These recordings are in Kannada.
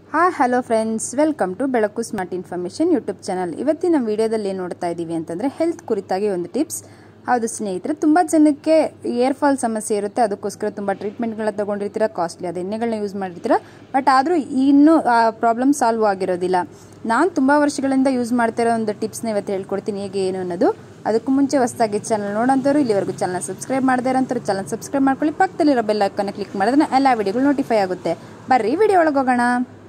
hi hello friends welcome to Belaku smart information YouTube channel ಇವತ್ತಿನ ವಿಡಿಯೋದಲ್ಲಿ ಏನು ನೋಡ್ತಾ ಇದ್ದೀವಿ ಅಂತಂದರೆ ಹೆಲ್ತ್ ಕುರಿತಾಗಿ ಒಂದು ಟಿಪ್ಸ್ ಹೌದು ಸ್ನೇಹಿತರೆ ತುಂಬ ಜನಕ್ಕೆ ಏರ್ ಫಾಲ್ ಸಮಸ್ಯೆ ಇರುತ್ತೆ ಅದಕ್ಕೋಸ್ಕರ ತುಂಬ ಟ್ರೀಟ್ಮೆಂಟ್ಗಳನ್ನ ತೊಗೊಂಡಿರ್ತೀರ ಕಾಸ್ಟ್ಲಿ ಅದು ಎಣ್ಣೆಗಳನ್ನ ಯೂಸ್ ಮಾಡಿರ್ತೀರ ಬಟ್ ಆದರೂ ಇನ್ನೂ ಆ ಪ್ರಾಬ್ಲಮ್ ಸಾಲ್ವ್ ಆಗಿರೋದಿಲ್ಲ ನಾನು ತುಂಬ ವರ್ಷಗಳಿಂದ ಯೂಸ್ ಮಾಡ್ತಿರೋ ಒಂದು ಟಿಪ್ಸ್ನ ಇವತ್ತು ಹೇಳ್ಕೊಡ್ತೀನಿ ಹೇಗೆ ಏನು ಅನ್ನೋದು ಅದಕ್ಕೂ ಮುಂಚೆ ಹೊಸದಾಗಿ ಚಾನಲ್ ನೋಡೋಂಥವ್ರು ಇಲ್ಲಿವರೆಗೂ ಚಾನಲ್ ಸಬ್ಸ್ಕ್ರೈಬ್ ಮಾಡದೇ ಇರೋಂಥವ್ರು ಚಾನಲ್ ಸಬ್ಸ್ಕ್ರೈಬ್ ಮಾಡ್ಕೊಳ್ಳಿ ಪಕ್ಕದಲ್ಲಿರೋ ಬೆಲ್ ಐಕನ್ನ ಕ್ಲಿಕ್ ಮಾಡಿದ್ರೆ ಎಲ್ಲ ವಿಡಿಯೋಗಳು ನೋಟಿಫೈ ಆಗುತ್ತೆ ಬರ್ರಿ ವಿಡಿಯೋ ಒಳಗೆ ಹೋಗೋಣ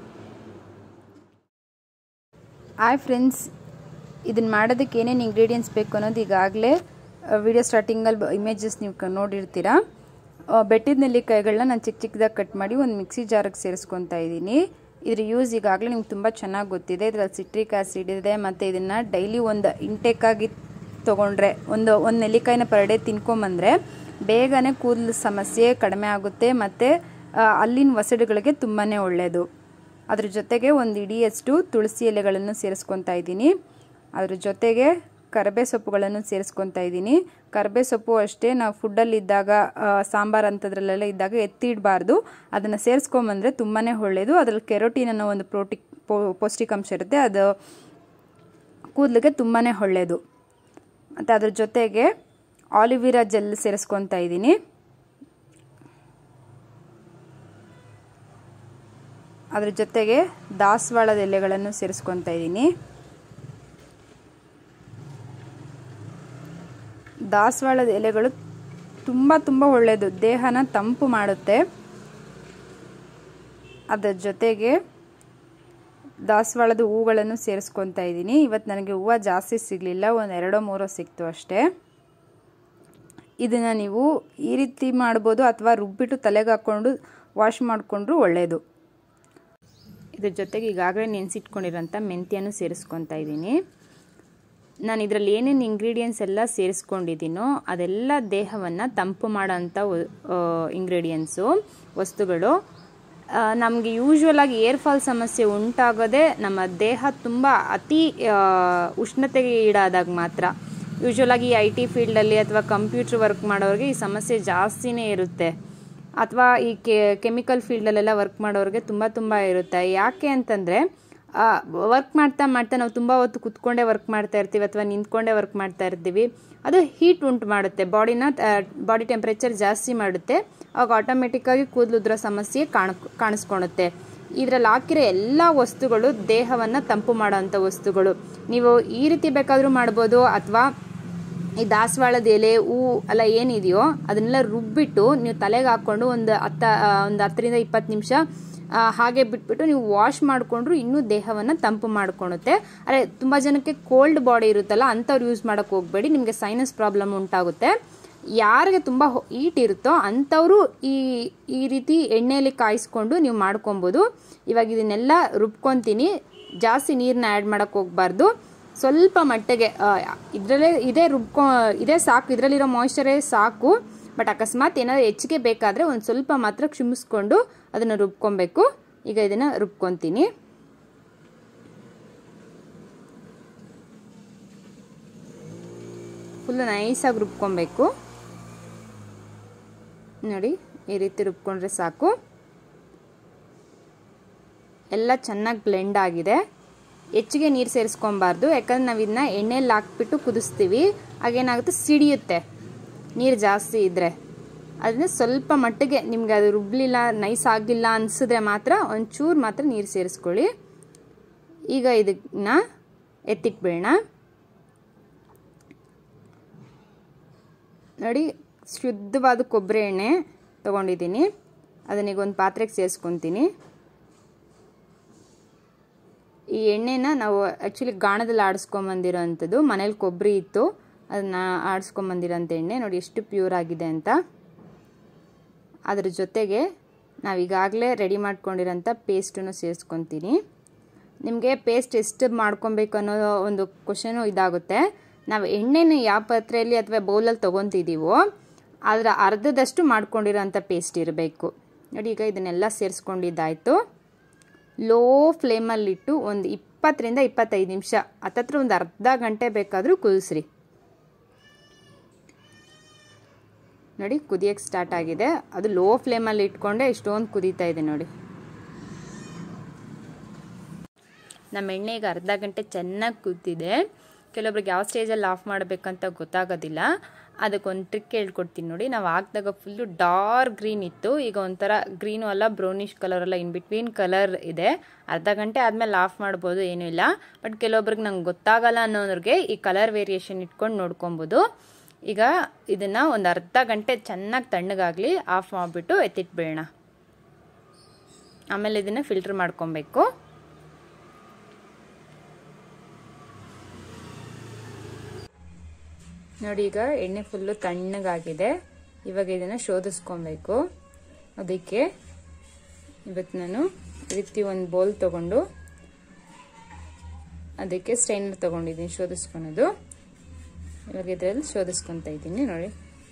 ಹಾಯ್ ಫ್ರೆಂಡ್ಸ್ ಇದನ್ನು ಮಾಡೋದಕ್ಕೆ ಏನೇನು ಇಂಗ್ರೀಡಿಯೆಂಟ್ಸ್ ಬೇಕು ಅನ್ನೋದು ಈಗಾಗಲೇ ವಿಡಿಯೋ ಸ್ಟಾರ್ಟಿಂಗಲ್ಲಿ ಇಮೇಜಸ್ ನೀವು ಕ ನೋಡಿರ್ತೀರ ಬೆಟ್ಟಿದ ನೆಲ್ಲಿಕಾಯಿಗಳನ್ನ ನಾನು ಚಿಕ್ಕ ಚಿಕ್ಕದಾಗಿ ಕಟ್ ಮಾಡಿ ಒಂದು ಮಿಕ್ಸಿ ಜಾರಿಗೆ ಸೇರಿಸ್ಕೊತಾ ಇದ್ದೀನಿ ಇದ್ರ ಯೂಸ್ ಈಗಾಗಲೇ ನಿಮ್ಗೆ ತುಂಬ ಚೆನ್ನಾಗಿ ಗೊತ್ತಿದೆ ಇದರಲ್ಲಿ ಸಿಟ್ರಿಕ್ ಆ್ಯಸಿಡ್ ಇದೆ ಮತ್ತು ಇದನ್ನು ಡೈಲಿ ಒಂದು ಇಂಟೇಕಾಗಿ ತೊಗೊಂಡ್ರೆ ಒಂದು ಒಂದು ನೆಲ್ಲಿಕಾಯಿನ ಪರ್ ಡೇ ತಿನ್ಕೊಂಬಂದರೆ ಬೇಗನೆ ಕೂದಲು ಸಮಸ್ಯೆ ಕಡಿಮೆ ಆಗುತ್ತೆ ಮತ್ತು ಅಲ್ಲಿನ ವಸಡುಗಳಿಗೆ ತುಂಬಾ ಒಳ್ಳೆಯದು ಅದ್ರ ಜೊತೆಗೆ ಒಂದು ಇಡಿಯಷ್ಟು ತುಳಸಿ ಎಲೆಗಳನ್ನು ಸೇರಿಸ್ಕೊತಾ ಇದ್ದೀನಿ ಅದ್ರ ಜೊತೆಗೆ ಕರ್ಬೇ ಸೊಪ್ಪುಗಳನ್ನು ಸೇರಿಸ್ಕೊತಾ ಇದ್ದೀನಿ ಕರ್ಬೇ ಸೊಪ್ಪು ಅಷ್ಟೇ ನಾವು ಫುಡ್ಡಲ್ಲಿ ಇದ್ದಾಗ ಸಾಂಬಾರು ಅಂಥದ್ರಲ್ಲೆಲ್ಲ ಇದ್ದಾಗ ಎತ್ತಿಡಬಾರ್ದು ಅದನ್ನು ಸೇರಿಸ್ಕೊಂಬಂದರೆ ತುಂಬಾ ಒಳ್ಳೆಯದು ಅದರಲ್ಲಿ ಕೆರೋಟಿನ್ ಅನ್ನೋ ಒಂದು ಪ್ರೋಟಿ ಪೌಷ್ಟಿಕಾಂಶ ಇರುತ್ತೆ ಅದು ಕೂದಲಿಗೆ ತುಂಬಾ ಒಳ್ಳೆಯದು ಮತ್ತು ಅದ್ರ ಜೊತೆಗೆ ಆಲಿವಿರಾ ಜೆಲ್ ಸೇರಿಸ್ಕೊತಾ ಇದ್ದೀನಿ ಅದ್ರ ಜೊತೆಗೆ ದಾಸವಾಳದ ಎಲೆಗಳನ್ನು ಸೇರಿಸ್ಕೊತಾ ಇದ್ದೀನಿ ದಾಸವಾಳದ ಎಲೆಗಳು ತುಂಬ ತುಂಬ ಒಳ್ಳೆಯದು ದೇಹನ ತಂಪು ಮಾಡುತ್ತೆ ಅದರ ಜೊತೆಗೆ ದಾಸವಾಳದ ಹೂಗಳನ್ನು ಸೇರಿಸ್ಕೊತಾ ಇದ್ದೀನಿ ಇವತ್ತು ನನಗೆ ಹೂವು ಜಾಸ್ತಿ ಸಿಗಲಿಲ್ಲ ಒಂದು ಎರಡೋ ಮೂರೋ ಸಿಕ್ತು ಅಷ್ಟೇ ಇದನ್ನು ನೀವು ಈ ರೀತಿ ಮಾಡ್ಬೋದು ಅಥವಾ ರುಬ್ಬಿಟ್ಟು ತಲೆಗೆ ಹಾಕ್ಕೊಂಡು ವಾಶ್ ಮಾಡಿಕೊಂಡ್ರು ಒಳ್ಳೆಯದು ಇದ್ರ ಜೊತೆಗೆ ಈಗಾಗಲೇ ನೆನೆಸಿಟ್ಕೊಂಡಿರೋಂಥ ಮೆಂತ್ಯನೂ ಸೇರಿಸ್ಕೊತಾ ಇದ್ದೀನಿ ನಾನು ಇದರಲ್ಲಿ ಏನೇನು ಇಂಗ್ರೀಡಿಯೆಂಟ್ಸ್ ಎಲ್ಲ ಸೇರಿಸ್ಕೊಂಡಿದ್ದೀನೋ ಅದೆಲ್ಲ ದೇಹವನ್ನು ತಂಪು ಮಾಡೋಂಥ ಇಂಗ್ರೀಡಿಯೆಂಟ್ಸು ವಸ್ತುಗಳು ನಮಗೆ ಯೂಶ್ವಲ್ ಆಗಿ ಏರ್ ಫಾಲ್ ಸಮಸ್ಯೆ ಉಂಟಾಗೋದೇ ನಮ್ಮ ದೇಹ ತುಂಬ ಅತಿ ಉಷ್ಣತೆಗೆ ಈಡಾದಾಗ ಮಾತ್ರ ಯೂಶ್ವಲ್ ಆಗಿ ಐ ಟಿ ಫೀಲ್ಡಲ್ಲಿ ಅಥವಾ ಕಂಪ್ಯೂಟರ್ ವರ್ಕ್ ಮಾಡೋರಿಗೆ ಈ ಸಮಸ್ಯೆ ಜಾಸ್ತಿನೇ ಇರುತ್ತೆ ಅಥವಾ ಈ ಕೆಮಿಕಲ್ ಫೀಲ್ಡಲ್ಲೆಲ್ಲ ವರ್ಕ್ ಮಾಡೋರಿಗೆ ತುಂಬ ತುಂಬ ಇರುತ್ತೆ ಯಾಕೆ ಅಂತಂದರೆ ವರ್ಕ್ ಮಾಡ್ತಾ ಮಾಡ್ತಾ ನಾವು ತುಂಬ ಹೊತ್ತು ಕುತ್ಕೊಂಡೇ ವರ್ಕ್ ಮಾಡ್ತಾ ಇರ್ತೀವಿ ಅಥವಾ ನಿಂತ್ಕೊಂಡೇ ವರ್ಕ್ ಮಾಡ್ತಾ ಇರ್ತೀವಿ ಅದು ಹೀಟ್ ಉಂಟು ಮಾಡುತ್ತೆ ಬಾಡಿನ ಬಾಡಿ ಟೆಂಪ್ರೇಚರ್ ಜಾಸ್ತಿ ಮಾಡುತ್ತೆ ಆವಾಗ ಆಟೋಮೆಟಿಕ್ಕಾಗಿ ಕೂದಲುದ್ರೋ ಸಮಸ್ಯೆ ಕಾಣ ಕಾಣಿಸ್ಕೊಳುತ್ತೆ ಇದರಲ್ಲಿ ಹಾಕಿರೋ ಎಲ್ಲ ವಸ್ತುಗಳು ದೇಹವನ್ನು ತಂಪು ಮಾಡೋವಂಥ ವಸ್ತುಗಳು ನೀವು ಈ ರೀತಿ ಬೇಕಾದರೂ ಮಾಡ್ಬೋದು ಅಥವಾ ಈ ದಾಸವಾಳದ ಎಲೆ ಹೂ ಎಲ್ಲ ಏನಿದೆಯೋ ಅದನ್ನೆಲ್ಲ ರುಬ್ಬಿಟ್ಟು ನೀವು ತಲೆಗೆ ಹಾಕ್ಕೊಂಡು ಒಂದು ಹತ್ತ ಒಂದು ಹತ್ತರಿಂದ ಇಪ್ಪತ್ತು ನಿಮಿಷ ಹಾಗೆ ಬಿಟ್ಬಿಟ್ಟು ನೀವು ವಾಶ್ ಮಾಡಿಕೊಂಡ್ರು ಇನ್ನೂ ದೇಹವನ್ನು ತಂಪು ಮಾಡ್ಕೊಳುತ್ತೆ ಅರೆ ತುಂಬ ಜನಕ್ಕೆ ಕೋಲ್ಡ್ ಬಾಡಿ ಇರುತ್ತಲ್ಲ ಅಂಥವ್ರು ಯೂಸ್ ಮಾಡೋಕ್ಕೆ ಹೋಗಬೇಡಿ ನಿಮಗೆ ಸೈನಸ್ ಪ್ರಾಬ್ಲಮ್ ಉಂಟಾಗುತ್ತೆ ಯಾರಿಗೆ ತುಂಬ ಈಟ್ ಇರುತ್ತೋ ಅಂಥವರು ಈ ಈ ರೀತಿ ಎಣ್ಣೆಯಲ್ಲಿ ಕಾಯಿಸ್ಕೊಂಡು ನೀವು ಮಾಡ್ಕೊಬೋದು ಇವಾಗ ಇದನ್ನೆಲ್ಲ ರುಬ್ಕೊತೀನಿ ಜಾಸ್ತಿ ನೀರನ್ನ ಆ್ಯಡ್ ಮಾಡೋಕ್ಕೆ ಹೋಗಬಾರ್ದು ಸ್ವಲ್ಪ ಮಟ್ಟಿಗೆ ಇದರಲ್ಲೇ ಇದೇ ರುಬ್ಕೊ ಇದೇ ಸಾಕು ಇದರಲ್ಲಿರೋ ಮಾಯ್ಶ್ಚರೇ ಸಾಕು ಬಟ್ ಅಕಸ್ಮಾತ್ ಏನಾದರೂ ಹೆಚ್ಚಿಗೆ ಬೇಕಾದರೆ ಒಂದು ಸ್ವಲ್ಪ ಮಾತ್ರ ಕ್ಷಮಿಸ್ಕೊಂಡು ಅದನ್ನು ರುಬ್ಕೊಬೇಕು ಈಗ ಇದನ್ನು ರುಬ್ಕೊತೀನಿ ಫುಲ್ಲು ನೈಸಾಗಿ ರುಬ್ಕೊಬೇಕು ನೋಡಿ ಈ ರೀತಿ ರುಬ್ಕೊಂಡ್ರೆ ಸಾಕು ಎಲ್ಲ ಚೆನ್ನಾಗಿ ಬ್ಲೆಂಡ್ ಆಗಿದೆ ಹೆಚ್ಚಿಗೆ ನೀರು ಸೇರಿಸ್ಕೊಬಾರ್ದು ಯಾಕಂದ್ರೆ ನಾವು ಇದನ್ನ ಎಣ್ಣೆಯಲ್ಲಿ ಹಾಕ್ಬಿಟ್ಟು ಕುದಿಸ್ತೀವಿ ಹಾಗೇನಾಗುತ್ತೆ ಸಿಡಿಯುತ್ತೆ ನೀರು ಜಾಸ್ತಿ ಇದ್ದರೆ ಅದನ್ನ ಸ್ವಲ್ಪ ಮಟ್ಟಿಗೆ ನಿಮ್ಗೆ ಅದು ರುಬ್ಲಿಲ್ಲ ನೈಸ್ ಆಗಿಲ್ಲ ಅನಿಸಿದ್ರೆ ಮಾತ್ರ ಒಂಚೂರು ಮಾತ್ರ ನೀರು ಸೇರಿಸ್ಕೊಳ್ಳಿ ಈಗ ಇದನ್ನ ಎತ್ತಿಟ್ಬಿಡೋಣ ನೋಡಿ ಶುದ್ಧವಾದ ಕೊಬ್ಬರಿ ಎಣ್ಣೆ ತೊಗೊಂಡಿದ್ದೀನಿ ಅದನ್ನೀಗ ಒಂದು ಪಾತ್ರೆಗೆ ಸೇರಿಸ್ಕೊತೀನಿ ಈ ಎಣ್ಣೆನ ನಾವು ಆ್ಯಕ್ಚುಲಿ ಗಾಣದಲ್ಲಿ ಆಡಿಸ್ಕೊಂಬಂದಿರೋ ಅಂಥದ್ದು ಮನೇಲಿ ಕೊಬ್ಬರಿ ಇತ್ತು ಅದನ್ನು ಆಡಿಸ್ಕೊಂಬಂದಿರೋಂಥ ಎಣ್ಣೆ ನೋಡಿ ಎಷ್ಟು ಪ್ಯೂರ್ ಆಗಿದೆ ಅಂತ ಅದ್ರ ಜೊತೆಗೆ ನಾವೀಗಾಗಲೇ ರೆಡಿ ಮಾಡ್ಕೊಂಡಿರೋಂಥ ಪೇಸ್ಟನ್ನು ಸೇರಿಸ್ಕೊತೀನಿ ನಿಮಗೆ ಪೇಸ್ಟ್ ಎಷ್ಟು ಮಾಡ್ಕೊಬೇಕು ಅನ್ನೋ ಒಂದು ಕ್ವಶನು ಇದಾಗುತ್ತೆ ನಾವು ಎಣ್ಣೆನ ಯಾವ ಪಾತ್ರೆಯಲ್ಲಿ ಅಥವಾ ಬೌಲಲ್ಲಿ ತೊಗೊತಿದ್ದೀವೋ ಅದರ ಅರ್ಧದಷ್ಟು ಮಾಡ್ಕೊಂಡಿರೋಂಥ ಪೇಸ್ಟ್ ಇರಬೇಕು ನೋಡಿ ಈಗ ಇದನ್ನೆಲ್ಲ ಸೇರಿಸ್ಕೊಂಡಿದ್ದಾಯಿತು ಲೋ ಫ್ಲೇಮಲ್ಲಿಟ್ಟು ಒಂದು ಇಪ್ಪತ್ತರಿಂದ ಇಪ್ಪತ್ತೈದು ನಿಮಿಷ ಹತ್ತತ್ರ ಒಂದು ಅರ್ಧ ಗಂಟೆ ಬೇಕಾದರೂ ಕುದಿಸ್ರಿ ನೋಡಿ ಕುದಿಯೋಕ್ಕೆ ಸ್ಟಾರ್ಟ್ ಆಗಿದೆ ಅದು ಲೋ ಫ್ಲೇಮಲ್ಲಿ ಇಟ್ಕೊಂಡೆ ಇಷ್ಟೊಂದು ಕುದೀತಾ ಇದೆ ನೋಡಿ ನಮ್ಮ ಎಣ್ಣೆ ಈಗ ಅರ್ಧ ಗಂಟೆ ಚೆನ್ನಾಗಿ ಕೂತಿದೆ ಕೆಲವೊಬ್ರಿಗೆ ಯಾವ ಸ್ಟೇಜಲ್ಲಿ ಆಫ್ ಮಾಡಬೇಕಂತ ಗೊತ್ತಾಗೋದಿಲ್ಲ ಅದಕ್ಕೊಂದು ಟ್ರಿಕ್ ಹೇಳ್ಕೊಡ್ತೀನಿ ನೋಡಿ ನಾವು ಹಾಕಿದಾಗ ಫುಲ್ಲು ಡಾರ್ಕ್ ಗ್ರೀನ್ ಇತ್ತು ಈಗ ಒಂಥರ ಗ್ರೀನು ಅಲ್ಲ ಬ್ರೌನಿಷ್ ಕಲರ್ ಅಲ್ಲ ಇನ್ ಬಿಟ್ವೀನ್ ಕಲರ್ ಇದೆ ಅರ್ಧ ಗಂಟೆ ಆದಮೇಲೆ ಆಫ್ ಮಾಡ್ಬೋದು ಏನೂ ಇಲ್ಲ ಬಟ್ ಕೆಲವೊಬ್ರಿಗೆ ನಂಗೆ ಗೊತ್ತಾಗಲ್ಲ ಅನ್ನೋರಿಗೆ ಈ ಕಲರ್ ವೇರಿಯೇಷನ್ ಇಟ್ಕೊಂಡು ನೋಡ್ಕೊಬೋದು ಈಗ ಇದನ್ನು ಒಂದು ಅರ್ಧ ಗಂಟೆ ಚೆನ್ನಾಗಿ ತಣ್ಣಗಾಗಲಿ ಆಫ್ ಮಾಡಿಬಿಟ್ಟು ಎತ್ತಿಟ್ಬಿಡೋಣ ಆಮೇಲೆ ಇದನ್ನು ಫಿಲ್ಟ್ರ್ ಮಾಡ್ಕೊಬೇಕು ನೋಡಿ ಈಗ ಎಣ್ಣೆ ಫುಲ್ಲು ತಣ್ಣಗಾಗಿದೆ ಇವಾಗ ಇದನ್ನು ಶೋಧಿಸ್ಕೊಬೇಕು ಅದಕ್ಕೆ ಇವತ್ತು ನಾನು ರೀತಿ ಒಂದು ಬೌಲ್ ತಗೊಂಡು ಅದಕ್ಕೆ ಸ್ಟೈನರ್ ತಗೊಂಡಿದ್ದೀನಿ ಶೋಧಿಸ್ಕೊಳೋದು ಇವಾಗ ಇದರಲ್ಲಿ ಶೋಧಿಸ್ಕೊತಾ ಇದ್ದೀನಿ ನೋಡಿ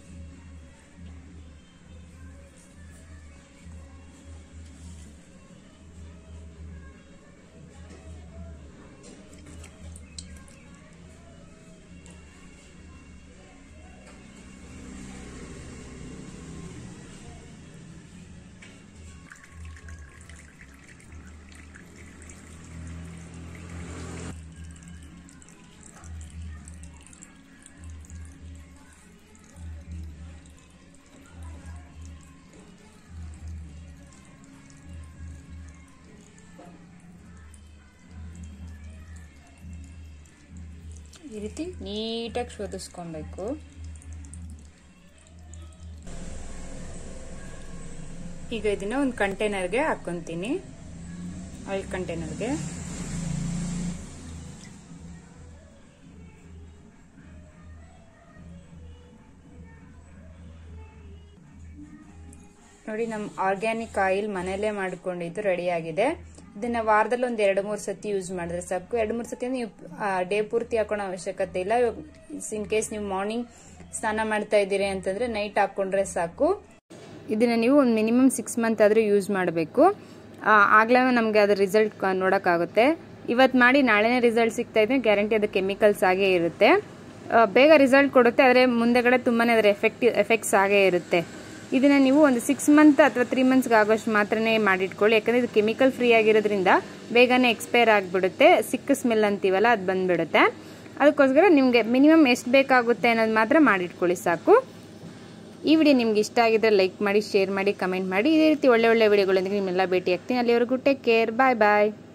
ಈ ರೀತಿ ನೀಟಾಗಿ ಶೋಧಿಸ್ಕೊಬೇಕು ಈಗ ಇದನ್ನ ಒಂದು ಕಂಟೈನರ್ಗೆ ಹಾಕೊಂತೀನಿ ಆಯಿಲ್ ಕಂಟೈನರ್ಗೆ ನೋಡಿ ನಮ್ಮ ಆರ್ಗ್ಯಾನಿಕ್ ಆಯಿಲ್ ಮನೆಯಲ್ಲೇ ಮಾಡ್ಕೊಂಡಿದ್ದು ರೆಡಿ ಆಗಿದೆ ಇದನ್ನ ವಾರದಲ್ಲಿ ಒಂದ್ ಎರಡು ಮೂರು ಸತಿ ಯೂಸ್ ಮಾಡಿದ್ರೆ ಸಾಕು ಎರಡು ಮೂರು ಸತಿ ನೀವು ಡೇ ಪೂರ್ತಿ ಹಾಕೊಳ್ಳೋ ಅವಶ್ಯಕತೆ ಇಲ್ಲ ಇನ್ ಕೇಸ್ ನೀವು ಮಾರ್ನಿಂಗ್ ಸ್ನಾನ ಮಾಡ್ತಾ ಇದ್ದೀರಿ ಅಂತಂದ್ರೆ ನೈಟ್ ಹಾಕೊಂಡ್ರೆ ಸಾಕು ಇದನ್ನ ನೀವು ಒಂದು ಮಿನಿಮಮ್ ಸಿಕ್ಸ್ ಮಂತ್ ಆದರೂ ಯೂಸ್ ಮಾಡಬೇಕು ಆಗ್ಲೇ ನಮಗೆ ಅದ್ರ ರಿಸಲ್ಟ್ ನೋಡೋಕ್ಕಾಗುತ್ತೆ ಇವತ್ತು ಮಾಡಿ ನಾಳೆನೇ ರಿಸಲ್ಟ್ ಸಿಗ್ತಾ ಇದ್ರೆ ಗ್ಯಾರಂಟಿ ಅದು ಕೆಮಿಕಲ್ಸ್ ಆಗೇ ಇರುತ್ತೆ ಬೇಗ ರಿಸಲ್ಟ್ ಕೊಡುತ್ತೆ ಆದರೆ ಮುಂದೆಗಡೆ ತುಂಬಾ ಅದರ ಎಫೆಕ್ಟ್ ಎಫೆಕ್ಟ್ಸ್ ಆಗೇ ಇರುತ್ತೆ ಇದನ್ನು ನೀವು ಒಂದು ಸಿಕ್ಸ್ ಮಂತ್ ಅಥವಾ ತ್ರೀ ಮಂತ್ಸ್ಗೆ ಆಗೋಷ್ಟು ಮಾತ್ರನೇ ಮಾಡಿಟ್ಕೊಳ್ಳಿ ಯಾಕಂದರೆ ಇದು ಕೆಮಿಕಲ್ ಫ್ರೀ ಆಗಿರೋದ್ರಿಂದ ಬೇಗನೆ ಎಕ್ಸ್ಪೈರ್ ಆಗಿಬಿಡುತ್ತೆ ಸಿಕ್ಕ ಸ್ಮೆಲ್ ಅಂತೀವಲ್ಲ ಅದು ಬಂದ್ಬಿಡುತ್ತೆ ಅದಕ್ಕೋಸ್ಕರ ನಿಮಗೆ ಮಿನಿಮಮ್ ಎಷ್ಟು ಬೇಕಾಗುತ್ತೆ ಅನ್ನೋದು ಮಾತ್ರ ಮಾಡಿಟ್ಕೊಳ್ಳಿ ಸಾಕು ಈ ವಿಡಿಯೋ ನಿಮ್ಗೆ ಇಷ್ಟ ಆಗಿದ್ರೆ ಲೈಕ್ ಮಾಡಿ ಶೇರ್ ಮಾಡಿ ಕಮೆಂಟ್ ಮಾಡಿ ಇದೇ ರೀತಿ ಒಳ್ಳೆ ಒಳ್ಳೆ ವಿಡಿಯೋಗಳೊಂದಿಗೆ ನಿಮ್ಮೆಲ್ಲ ಭೇಟಿ ಆಗ್ತೀನಿ ಅಲ್ಲಿವರೆಗೂ ಟೇಕ್ ಕೇರ್ ಬಾಯ್ ಬಾಯ್